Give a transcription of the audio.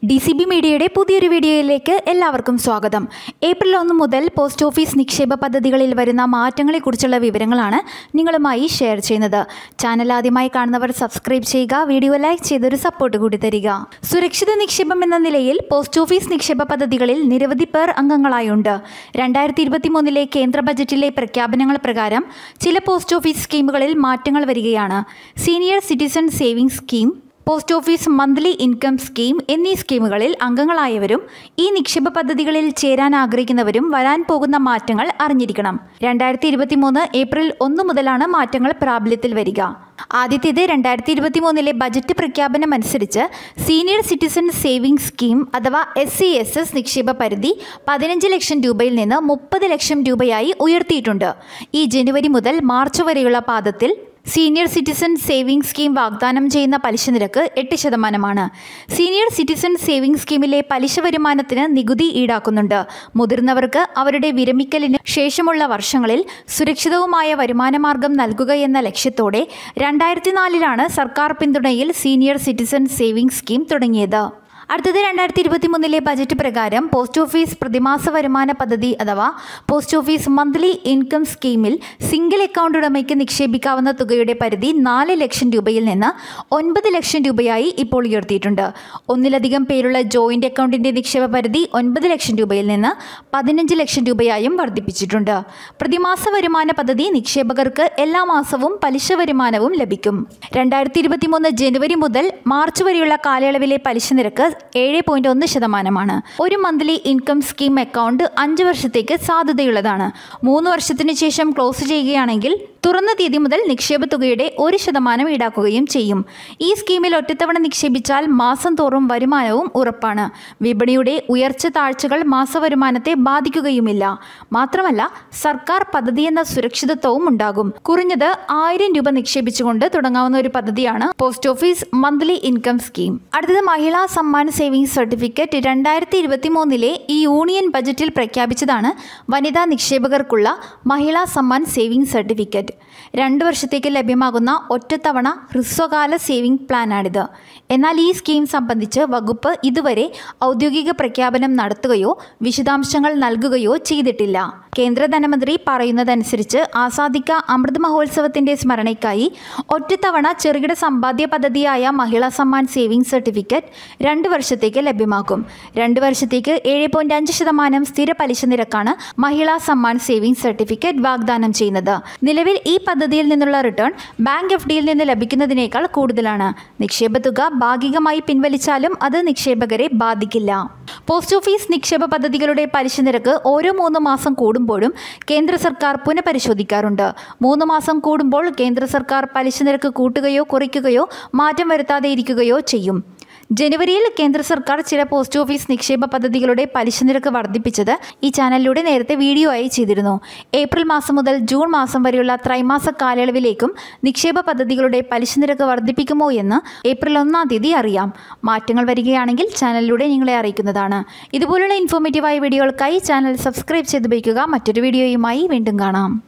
D C B മീഡിയയുടെ പുതിയൊരു വീഡിയോയിലേക്ക് എല്ലാവർക്കും സ്വാഗതം ഏപ്രിൽ ഒന്ന് മുതൽ പോസ്റ്റ് ഓഫീസ് നിക്ഷേപ പദ്ധതികളിൽ വരുന്ന മാറ്റങ്ങളെക്കുറിച്ചുള്ള വിവരങ്ങളാണ് നിങ്ങളുമായി ഷെയർ ചെയ്യുന്നത് ചാനൽ ആദ്യമായി കാണുന്നവർ സബ്സ്ക്രൈബ് ചെയ്യുക വീഡിയോ ലൈക്ക് ചെയ്തൊരു സപ്പോർട്ട് കൂടി തരിക സുരക്ഷിത നിക്ഷേപം എന്ന നിലയിൽ പോസ്റ്റ് ഓഫീസ് നിക്ഷേപ പദ്ധതികളിൽ നിരവധി പേർ അംഗങ്ങളായുണ്ട് രണ്ടായിരത്തി ഇരുപത്തി മൂന്നിലെ കേന്ദ്ര ബജറ്റിലെ പ്രഖ്യാപനങ്ങൾ പ്രകാരം ചില പോസ്റ്റ് ഓഫീസ് സ്കീമുകളിൽ മാറ്റങ്ങൾ വരികയാണ് senior citizen savings scheme post office monthly income scheme എന്നീ സ്കീമുകളിൽ അംഗങ്ങളായവരും ഈ നിക്ഷേപ പദ്ധതികളിൽ ചേരാൻ ആഗ്രഹിക്കുന്നവരും വരാൻ പോകുന്ന മാറ്റങ്ങൾ അറിഞ്ഞിരിക്കണം രണ്ടായിരത്തി ഇരുപത്തി മൂന്ന് ഏപ്രിൽ ഒന്ന് മുതലാണ് മാറ്റങ്ങൾ പ്രാബല്യത്തിൽ വരിക ആദ്യത്തേത് രണ്ടായിരത്തി ഇരുപത്തി മൂന്നിലെ ബജറ്റ് പ്രഖ്യാപനം അനുസരിച്ച് സീനിയർ സിറ്റിസൺ സേവിംഗ് സ്കീം അഥവാ എസ് സി എസ് എസ് നിക്ഷേപ പരിധി പതിനഞ്ച് ലക്ഷം രൂപയിൽ നിന്ന് മുപ്പത് ലക്ഷം രൂപയായി ഉയർത്തിയിട്ടുണ്ട് ഈ ജനുവരി മുതൽ മാർച്ച് വരെയുള്ള പാദത്തിൽ സീനിയർ സിറ്റിസൺ സേവിംഗ് സ്കീം വാഗ്ദാനം ചെയ്യുന്ന പലിശ നിരക്ക് എട്ട് ശതമാനമാണ് സീനിയർ സിറ്റിസൺ സേവിംഗ് സ്കീമിലെ പലിശ വരുമാനത്തിന് നികുതി ഈടാക്കുന്നുണ്ട് മുതിർന്നവർക്ക് അവരുടെ വിരമിക്കലിന് ശേഷമുള്ള വർഷങ്ങളിൽ സുരക്ഷിതവുമായ വരുമാനമാർഗം നൽകുക എന്ന ലക്ഷ്യത്തോടെ രണ്ടായിരത്തി നാലിലാണ് സർക്കാർ പിന്തുണയിൽ സീനിയർ സിറ്റിസൺ സേവിംഗ് സ്കീം തുടങ്ങിയത് അടുത്തത് രണ്ടായിരത്തി ഇരുപത്തി മൂന്നിലെ ബജറ്റ് പ്രകാരം പോസ്റ്റ് ഓഫീസ് പ്രതിമാസ വരുമാന പദ്ധതി അഥവാ പോസ്റ്റ് ഓഫീസ് മന്ത്ലി ഇൻകം സ്കീമിൽ സിംഗിൾ അക്കൗണ്ട് ഉടമയ്ക്ക് നിക്ഷേപിക്കാവുന്ന തുകയുടെ പരിധി നാല് ലക്ഷം രൂപയിൽ നിന്ന് ഒൻപത് ലക്ഷം രൂപയായി ഇപ്പോൾ ഉയർത്തിയിട്ടുണ്ട് ഒന്നിലധികം പേരുള്ള ജോയിന്റ് അക്കൗണ്ടിന്റെ നിക്ഷേപ പരിധി ഒൻപത് ലക്ഷം രൂപയിൽ നിന്ന് പതിനഞ്ച് ലക്ഷം രൂപയായും വർദ്ധിപ്പിച്ചിട്ടുണ്ട് പ്രതിമാസ വരുമാന പദ്ധതി നിക്ഷേപകർക്ക് എല്ലാ മാസവും പലിശ വരുമാനവും ലഭിക്കും രണ്ടായിരത്തി ഇരുപത്തി മൂന്ന് ജനുവരി മുതൽ മാർച്ച് വരെയുള്ള കാലയളവിലെ പലിശ നിരക്ക് ഏഴ് പോയിന്റ് ഒന്ന് ശതമാനമാണ് ഒരു മന്ത്ലി ഇൻകം സ്കീം അക്കൗണ്ട് അഞ്ച് വർഷത്തേക്ക് സാധ്യതയുള്ളതാണ് മൂന്ന് വർഷത്തിനു ശേഷം ക്ലോസ് ചെയ്യുകയാണെങ്കിൽ തുറന്ന തീയതി മുതൽ നിക്ഷേപ തുകയുടെ ഒരു ശതമാനം ഈടാക്കുകയും ചെയ്യും ഈ സ്കീമിൽ ഒറ്റത്തവണ നിക്ഷേപിച്ചാൽ മാസം തോറും വരുമാനവും ഉറപ്പാണ് വിപണിയുടെ ഉയർച്ച താഴ്ചകൾ മാസവരുമാനത്തെ ബാധിക്കുകയുമില്ല മാത്രമല്ല സർക്കാർ പദ്ധതി എന്ന സുരക്ഷിതത്വവും ഉണ്ടാകും കുറഞ്ഞത് ആയിരം രൂപ നിക്ഷേപിച്ചുകൊണ്ട് തുടങ്ങാവുന്ന ഒരു പദ്ധതിയാണ് post office monthly income scheme അടുത്തത് മഹിളാ സമ്മാൻ സേവിംഗ്സ് സർട്ടിഫിക്കറ്റ് രണ്ടായിരത്തി ഇരുപത്തി മൂന്നിലെ ഈ യൂണിയൻ ബജറ്റിൽ പ്രഖ്യാപിച്ചതാണ് വനിതാ നിക്ഷേപകർക്കുള്ള മഹിളാ സമ്മാൻ സേവിംഗ് സർട്ടിഫിക്കറ്റ് രണ്ട് വർഷത്തേക്ക് ലഭ്യമാകുന്ന ഒറ്റത്തവണ ഹ്രസ്വകാല സേവിംഗ് പ്ലാനാണിത് എന്നാൽ ഈ സ്കീം സംബന്ധിച്ച് വകുപ്പ് ഇതുവരെ ഔദ്യോഗിക പ്രഖ്യാപനം നടത്തുകയോ വിശദാംശങ്ങൾ നൽകുകയോ ചെയ്തിട്ടില്ല കേന്ദ്ര ധനമന്ത്രി പറയുന്നതനുസരിച്ച് ആസാദിക്ക അമൃത് മഹോത്സവത്തിന്റെ സ്മരണയ്ക്കായി ഒറ്റത്തവണ ചെറുകിട സമ്പാദ്യ പദ്ധതിയായ മഹിളാ സമ്മാൻ സേവിംഗ് സർട്ടിഫിക്കറ്റ് രണ്ട് വർഷത്തേക്ക് ലഭ്യമാക്കും രണ്ട് വർഷത്തേക്ക് ഏഴ് പോയിന്റ് അഞ്ച് ശതമാനം സ്ഥിര പലിശ നിരക്കാണ് മഹിളാ സമ്മാൻ സേവിംഗ് സർട്ടിഫിക്കറ്റ് വാഗ്ദാനം ചെയ്യുന്നത് നിലവിൽ ഈ പദ്ധതിയിൽ നിന്നുള്ള റിട്ടേൺ ബാങ്ക് എഫ് ഡിയിൽ നിന്ന് ലഭിക്കുന്നതിനേക്കാൾ കൂടുതലാണ് നിക്ഷേപ തുക ഭാഗികമായി പിൻവലിച്ചാലും അത് നിക്ഷേപകരെ ബാധിക്കില്ല പോസ്റ്റ് ഓഫീസ് നിക്ഷേപ പദ്ധതികളുടെ പലിശ നിരക്ക് ഓരോ മൂന്ന് മാസം കൂടുമ്പോഴും കേന്ദ്ര സർക്കാർ പുനഃപരിശോധിക്കാറുണ്ട് മൂന്ന് മാസം കൂടുമ്പോൾ കേന്ദ്ര സർക്കാർ പലിശ നിരക്ക് കൂട്ടുകയോ കുറയ്ക്കുകയോ മാറ്റം വരുത്താതെ ഇരിക്കുകയോ ചെയ്യും ജനുവരിയിൽ കേന്ദ്ര സർക്കാർ ചില പോസ്റ്റ് ഓഫീസ് നിക്ഷേപ പദ്ധതികളുടെ പലിശ നിരക്ക് വർദ്ധിപ്പിച്ചത് ഈ ചാനലിലൂടെ നേരത്തെ വീഡിയോ ആയി ചെയ്തിരുന്നു ഏപ്രിൽ മാസം മുതൽ ജൂൺ മാസം വരെയുള്ള ത്രൈമാസ കാലയളവിലേക്കും നിക്ഷേപ പദ്ധതികളുടെ പലിശ നിരക്ക് വർദ്ധിപ്പിക്കുമോ എന്ന് ഏപ്രിൽ ഒന്നാം തീയതി അറിയാം മാറ്റങ്ങൾ വരികയാണെങ്കിൽ ചാനലിലൂടെ നിങ്ങളെ അറിയിക്കുന്നതാണ് ഇതുപോലുള്ള ഇൻഫോർമേറ്റീവായ വീഡിയോകൾക്കായി ചാനൽ സബ്സ്ക്രൈബ് ചെയ്ത് വയ്ക്കുക മറ്റൊരു വീഡിയോയുമായി വീണ്ടും കാണാം